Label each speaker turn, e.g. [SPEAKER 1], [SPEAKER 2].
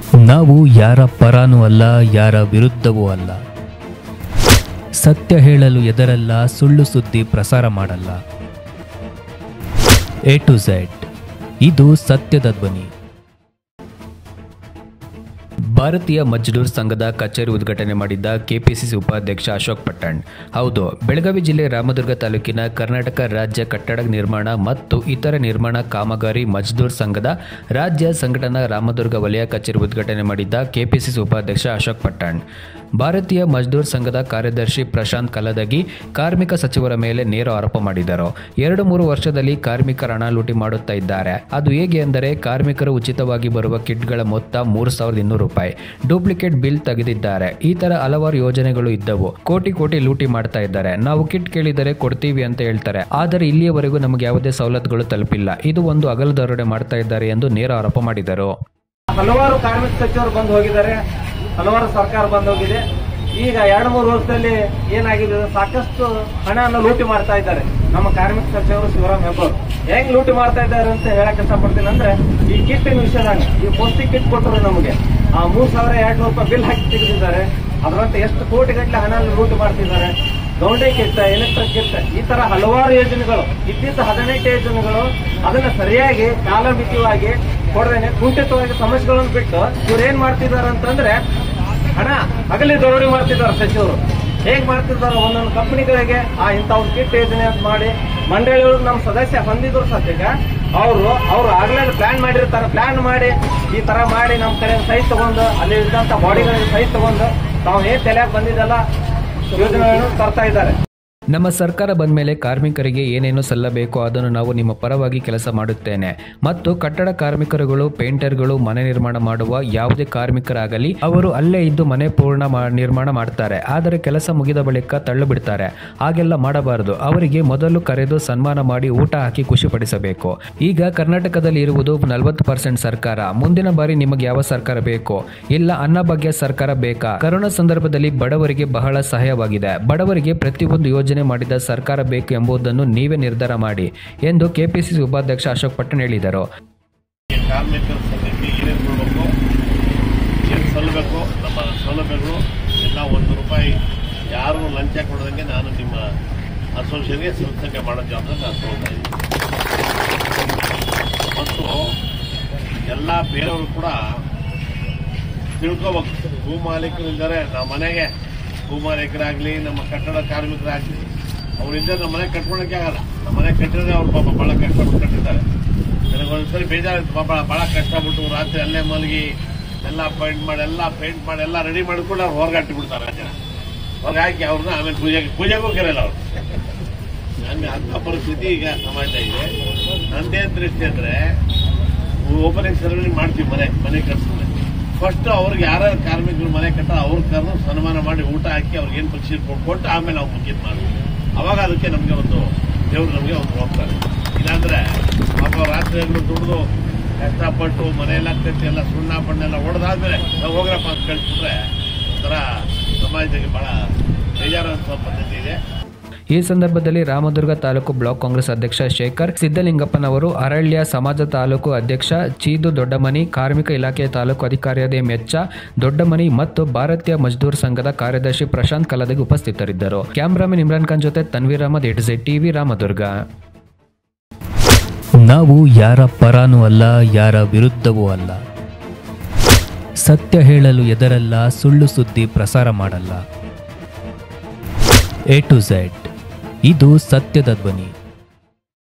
[SPEAKER 1] ನಾವು ಯಾರ ಪರಾನೂ ಅಲ್ಲ ಯಾರ ವಿರುದ್ಧವೂ ಅಲ್ಲ ಸತ್ಯ ಹೇಳಲು ಎದರಲ್ಲ ಸುಳ್ಳು ಸುದ್ದಿ ಪ್ರಸಾರ ಮಾಡಲ್ಲ ಎ ಟು ಝೆಡ್ ಇದು ಸತ್ಯದ ಧ್ವನಿ ಭಾರತೀಯ ಮಜ್ದೂರ್ ಸಂಘದ ಕಚೇರಿ ಉದ್ಘಾಟನೆ ಮಾಡಿದ್ದ ಕೆಪಿಸಿಸಿ ಉಪಾಧ್ಯಕ್ಷ ಅಶೋಕ್ ಪಟ್ಟಣ್ ಹೌದು ಬೆಳಗಾವಿ ಜಿಲ್ಲೆ ರಾಮದುರ್ಗ ತಾಲೂಕಿನ ಕರ್ನಾಟಕ ರಾಜ್ಯ ಕಟ್ಟಡ ನಿರ್ಮಾಣ ಮತ್ತು ಇತರ ನಿರ್ಮಾಣ ಕಾಮಗಾರಿ ಮಜ್ದೂರ್ ಸಂಘದ ರಾಜ್ಯ ಸಂಘಟನಾ ರಾಮದುರ್ಗ ವಲಯ ಕಚೇರಿ ಉದ್ಘಾಟನೆ ಮಾಡಿದ್ದ ಕೆಪಿಸಿಸಿ ಉಪಾಧ್ಯಕ್ಷ ಅಶೋಕ್ ಪಟ್ಟಣ್ ಭಾರತೀಯ ಮಜ್ದೂರ್ ಸಂಘದ ಕಾರ್ಯದರ್ಶಿ ಪ್ರಶಾಂತ್ ಕಲದಗಿ ಕಾರ್ಮಿಕ ಸಚಿವರ ಮೇಲೆ ನೇರ ಆರೋಪ ಮಾಡಿದರು ಎರಡು ಮೂರು ವರ್ಷದಲ್ಲಿ ಕಾರ್ಮಿಕರ ಹಣ ಲೂಟಿ ಮಾಡುತ್ತಾ ಇದ್ದಾರೆ ಅದು ಹೇಗೆ ಅಂದರೆ ಕಾರ್ಮಿಕರು ಉಚಿತವಾಗಿ ಬರುವ ಕಿಟ್ಗಳ ಮೊತ್ತ ಮೂರು ಸಾವಿರದ ಇನ್ನೂರು ರೂಪಾಯಿ ಡೂಪ್ಲಿಕೇಟ್ ಬಿಲ್ ತೆಗೆದಿದ್ದಾರೆ ಈ ತರ ಹಲವಾರು ಯೋಜನೆಗಳು ಇದ್ದವು ಕೋಟಿ ಕೋಟಿ ಲೂಟಿ ಮಾಡ್ತಾ ಇದ್ದಾರೆ ನಾವು ಕಿಟ್ ಕೇಳಿದರೆ ಕೊಡ್ತೀವಿ ಅಂತ ಹೇಳ್ತಾರೆ ಆದರೆ ಇಲ್ಲಿಯವರೆಗೂ ನಮಗೆ ಯಾವುದೇ ಸವಲತ್ತುಗಳು ತಲುಪಿಲ್ಲ ಇದು ಒಂದು ಅಗಲದೊರಡೆ ಮಾಡ್ತಾ ಇದ್ದಾರೆ ಎಂದು ನೇರ ಆರೋಪ ಮಾಡಿದರು
[SPEAKER 2] ಹಲವಾರು ಕಾರ್ಮಿಕ ಸಚಿವರು ಬಂದು ಹೋಗಿದ್ದಾರೆ ಹಲವಾರು ಸರ್ಕಾರ ಬಂದು ಹೋಗಿದೆ ಈಗ ಎರಡು ಮೂರು ವರ್ಷದಲ್ಲಿ ಏನಾಗಿದೆ ಅಂದ್ರೆ ಸಾಕಷ್ಟು ಹಣವನ್ನು ಲೂಟಿ ಮಾಡ್ತಾ ಇದ್ದಾರೆ ನಮ್ಮ ಕಾರ್ಮಿಕ ಸಚಿವರು ಶಿವರಾಮ್ ಹೆಬ್ಬಾರ್ ಹೆಂಗ್ ಲೂಟಿ ಮಾಡ್ತಾ ಇದ್ದಾರೆ ಅಂತ ಹೇಳಕ್ ಇಷ್ಟಪಡ್ತೀನಿ ಅಂದ್ರೆ ಈ ಕಿಟ್ಟಿನ ವಿಷಯದಾಗ ಈ ಪೌಷ್ಟಿಕ್ ಕಿಟ್ ಕೊಟ್ಟರು ನಮಗೆ ಆ ಮೂರ್ ಸಾವಿರ ಎರಡ್ ನೂರು ರೂಪಾಯಿ ಬಿಲ್ ಹಾಕಿ ತೆಗೆದಿದ್ದಾರೆ ಅದರಂತೆ ಎಷ್ಟು ಕೋಟಿಗಟ್ಟಲೆ ಹಣ ಲೂಟಿ ಮಾಡ್ತಿದ್ದಾರೆ ಗೌಂಡೆ ಕಿಟ್ ಎಲೆಕ್ಟ್ರಿಕ್ ಕಿಟ್ ಈ ತರ ಹಲವಾರು ಯೋಜನೆಗಳು ಇದ್ದಿದ್ದ ಹದಿನೆಂಟು ಯೋಜನೆಗಳು ಅದನ್ನ ಸರಿಯಾಗಿ ಕಾಲಮಿತಿಯಾಗಿ ಕೊಡದೇನೆ ಕುಂಠಿತವಾಗಿ ಸಮಸ್ಯೆಗಳನ್ನು ಬಿಟ್ಟು ಇವ್ರು ಏನ್ ಮಾಡ್ತಿದ್ದಾರೆ ಅಂತಂದ್ರೆ ಹಣ ಹಗಲಿ ದರೋಡಿ ಮಾಡ್ತಿದ್ದಾರೆ ಸಚಿವರು ಹೇಗ್ ಮಾಡ್ತಿದ್ದಾರೆ ಒಂದೊಂದು ಕಂಪನಿಗಳಿಗೆ ಆ ಇಂಥ ಒಂದು ಕಿಟ್ ಯೋಜನೆ ಅಂತ ಮಾಡಿ ಮಂಡಳಿಗಳು ನಮ್ಮ ಸದಸ್ಯ ಹೊಂದಿದ್ರು ಸದ್ಯಕ್ಕೆ ಅವರು ಅವ್ರು ಆಗ್ಲೇ ಪ್ಲಾನ್ ಮಾಡಿರ್ತಾರೆ ಪ್ಲಾನ್ ಮಾಡಿ ಈ ತರ ಮಾಡಿ ನಮ್ಮ ಕಡೆ ಸೈಟ್ ತಗೊಂಡು ಅಲ್ಲಿ ಇದ್ದಂತ ಬಾಡಿಗಳಿಗೆ ಸೈಟ್ ತಗೊಂಡು ತಾವು ಏನ್ ತಲೆಯಾಗ ಬಂದಿದ್ದಲ್ಲ ಯೋಜನೆಗಳನ್ನು ತರ್ತಾ ಇದ್ದಾರೆ
[SPEAKER 1] ನಮ್ಮ ಸರ್ಕಾರ ಬಂದ ಮೇಲೆ ಕಾರ್ಮಿಕರಿಗೆ ಏನೇನು ಸಲ್ಲಬೇಕೋ ಅದನ್ನು ನಾವು ನಿಮ್ಮ ಪರವಾಗಿ ಕೆಲಸ ಮಾಡುತ್ತೇನೆ ಮತ್ತು ಕಟ್ಟಡ ಕಾರ್ಮಿಕರುಗಳು ಪೇಂಟರ್ಗಳು ಮನೆ ನಿರ್ಮಾಣ ಮಾಡುವ ಯಾವುದೇ ಕಾರ್ಮಿಕರಾಗಲಿ ಅವರು ಅಲ್ಲೇ ಇದ್ದು ಮನೆ ಪೂರ್ಣ ಮಾ- ನಿರ್ಮಾಣ ಮಾಡ್ತಾರೆ ಆದರೆ ಕೆಲಸ ಮುಗಿದ ಬಳಿಕ ತಳ್ಳು ಬಿಡ್ತಾರೆ ಹಾಗೆಲ್ಲ ಮಾಡಬಾರದು ಅವರಿಗೆ ಮೊದಲು ಕರೆದು ಸನ್ಮಾನ ಮಾಡಿ ಊಟ ಹಾಕಿ ಖುಷಿಪಡಿಸಬೇಕು ಈಗ ಕರ್ನಾಟಕದಲ್ಲಿ ಇರುವುದು ನಲವತ್ತು ಪರ್ಸೆಂಟ್ ಸರ್ಕಾರ ಮುಂದಿನ ಬಾರಿ ನಿಮಗೆ ಯಾವ ಸರ್ಕಾರ ಬೇಕು ಇಲ್ಲ ಅನ್ನಭಾಗ್ಯ ಸರ್ಕಾರ ಬೇಕಾ ಕರೋನಾ ಸಂದರ್ಭದಲ್ಲಿ ಬಡವರಿಗೆ ಬಹಳ ಸಹಾಯವಾಗಿದೆ ಬಡವರಿಗೆ ಪ್ರತಿಯೊಂದು ಯೋಜನೆ ಮಾಡಿದ ಸರ್ಕಾರ ಬೇಕು ಎಂಬುದನ್ನು ನೀವೇ ನಿರ್ಧಾರ ಮಾಡಿ ಎಂದು ಕೆಪಿಸಿಸಿ ಉಪಾಧ್ಯಕ್ಷ ಅಶೋಕ್ ಪಟ್ಟಣ್ ಹೇಳಿದರು
[SPEAKER 3] ಕಾರ್ಮಿಕರ ಸಂಘಕ್ಕೆ ಏನೇನು ಕೊಡಬೇಕು ಏನು ಸಲ್ಲಬೇಕು ನಮ್ಮ ಸೌಲಭ್ಯಗಳು ಎಲ್ಲ ಒಂದು ರೂಪಾಯಿ ಯಾರು ಲಂಚ ಕೊಡದಂಗೆ ನಾನು ನಿಮ್ಮ ಅಸೋಸಿಯೇಷನ್ಗೆ ಸತ್ಸಂಗ ಮಾಡೋ ಜವಾಬ್ದಾರಿ ನಾನು ತಗೊಳ್ತಾ ಇದ್ದೀನಿ ಮತ್ತು ಎಲ್ಲ ಬೇರೆಯವರು ಕೂಡ ತಿಳ್ಕೋಬೇಕು ಭೂ ಮಾಲೀಕರಿದ್ದಾರೆ ನಮ್ಮ ಮನೆಗೆ ಭೂ ಮಾಲೀಕರಾಗಲಿ ನಮ್ಮ ಕಟ್ಟಡ ಕಾರ್ಮಿಕರಾಗಲಿ ಅವರಿಂದ ನಮ್ಮ ಮನೆ ಕಟ್ಕೊಳಕ್ಕೆ ಆಗಲ್ಲ ನಮ್ಮ ಮನೆ ಕಟ್ಟಿದ್ರೆ ಅವ್ರು ಪಾಪ ಭಾಳ ಕಷ್ಟಪಟ್ಟು ಕಟ್ಟಿದ್ದಾರೆ ನನಗೆ ಒಂದ್ಸರಿ ಬೇಜಾರಾಯ್ತು ಪಾಪ ಭಾಳ ಕಷ್ಟಪಟ್ಟು ರಾತ್ರಿ ಅಲ್ಲೇ ಮಲಗಿ ಎಲ್ಲ ಪೇಂಟ್ ಮಾಡಿ ಎಲ್ಲ ಪೇಂಟ್ ಮಾಡಿ ಎಲ್ಲ ರೆಡಿ ಮಾಡಿಕೊಂಡು ಅವ್ರು ಹೊರಗೆ ಹಾಕಿ ಬಿಡ್ತಾರೆ ಆ ಜನ ಹೊರಗೆ ಹಾಕಿ ಅವ್ರನ್ನ ಆಮೇಲೆ ಪೂಜೆಗೆ ಪೂಜೆಗೂ ಕರೆಯಲ್ಲ ಅವ್ರು ಹಂಗೆ ಅಂಥ ಪರಿಸ್ಥಿತಿ ಈಗ ಸಮಾಜ ಇದೆ ನಂದೇನ್ ದೃಷ್ಟಿ ಅಂದ್ರೆ ಓಪನಿಂಗ್ ಸೆರೆಮನಿ ಮಾಡ್ತೀವಿ ಮನೆ ಮನೆ ಕಟ್ಸಿದ್ರೆ ಫಸ್ಟ್ ಅವ್ರಿಗೆ ಯಾರ್ಯಾರು ಕಾರ್ಮಿಕರು ಮನೆ ಕಟ್ಟ ಅವ್ರ ಕರೆದು ಸನ್ಮಾನ ಮಾಡಿ ಊಟ ಹಾಕಿ ಅವ್ರಿಗೆ ಏನು ಪಕ್ಷಿ ಕೊಟ್ಟು ಆಮೇಲೆ ನಾವು ಮುಗಿದ್ ಮಾಡ್ತೀವಿ ಅವಾಗ ಅದಕ್ಕೆ ನಮಗೆ ಒಂದು ದೇವ್ರು ನಮಗೆ ಒಂದು ಹೋಗ್ತಾರೆ ಇಲ್ಲಾಂದ್ರೆ ಪಾಪ ರಾತ್ರಿ ಹಗಲು ದುಡಿದು ಕಷ್ಟಪಟ್ಟು ಮನೆಯೆಲ್ಲ ಕಟ್ಟಿ ಎಲ್ಲ ಸುಣ್ಣ ಬಣ್ಣೆಲ್ಲ ಹೊಡೆದಾದ್ಮೇಲೆ ನಾವು ಹೋಗ್ರಪ್ಪ ಅಂತ ಕಳಿಸ್ಬಿಟ್ರೆ ಒಂಥರ ಸಮಾಜದಲ್ಲಿ ಬಹಳ ಬೇಜಾರಾದ ಪದ್ಧತಿ ಇದೆ
[SPEAKER 1] ಈ ಸಂದರ್ಭದಲ್ಲಿ ರಾಮದುರ್ಗ ತಾಲೂಕು ಬ್ಲಾಕ್ ಕಾಂಗ್ರೆಸ್ ಅಧ್ಯಕ್ಷ ಶೇಖರ್ ಸಿದ್ದಲಿಂಗಪ್ಪನವರು ಅರಳ್ಯ ಸಮಾಜ ತಾಲೂಕು ಅಧ್ಯಕ್ಷ ಚೀದು ದೊಡ್ಡಮನಿ ಕಾರ್ಮಿಕ ಇಲಾಖೆಯ ತಾಲೂಕು ಅಧಿಕಾರಿಯಾದ ಮೆಚ್ಚ ದೊಡ್ಡಮನಿ ಮತ್ತು ಭಾರತೀಯ ಮಜ್ದೂರ್ ಸಂಘದ ಕಾರ್ಯದರ್ಶಿ ಪ್ರಶಾಂತ್ ಕಲದಗಿ ಉಪಸ್ಥಿತರಿದ್ದರು ಕ್ಯಾಮ್ರಾಮನ್ ಇಮ್ರಾನ್ ಖಾನ್ ಜೊತೆ ತನ್ವೀರ್ ಅಹಮದ್ ಎಡ್ಸೆ ಟಿವಿ ರಾಮದುರ್ಗ ನಾವು ಯಾರ ಪರಾನೂ ಅಲ್ಲ ಯಾರ ವಿರುದ್ಧವೂ ಅಲ್ಲ ಸತ್ಯ ಹೇಳಲು ಎದರಲ್ಲ ಸುಳ್ಳು ಸುದ್ದಿ ಪ್ರಸಾರ ಮಾಡಲ್ಲ ಎ ಟು ಝೆಡ್ ಇದು ಸತ್ಯದ ಧ್ವನಿ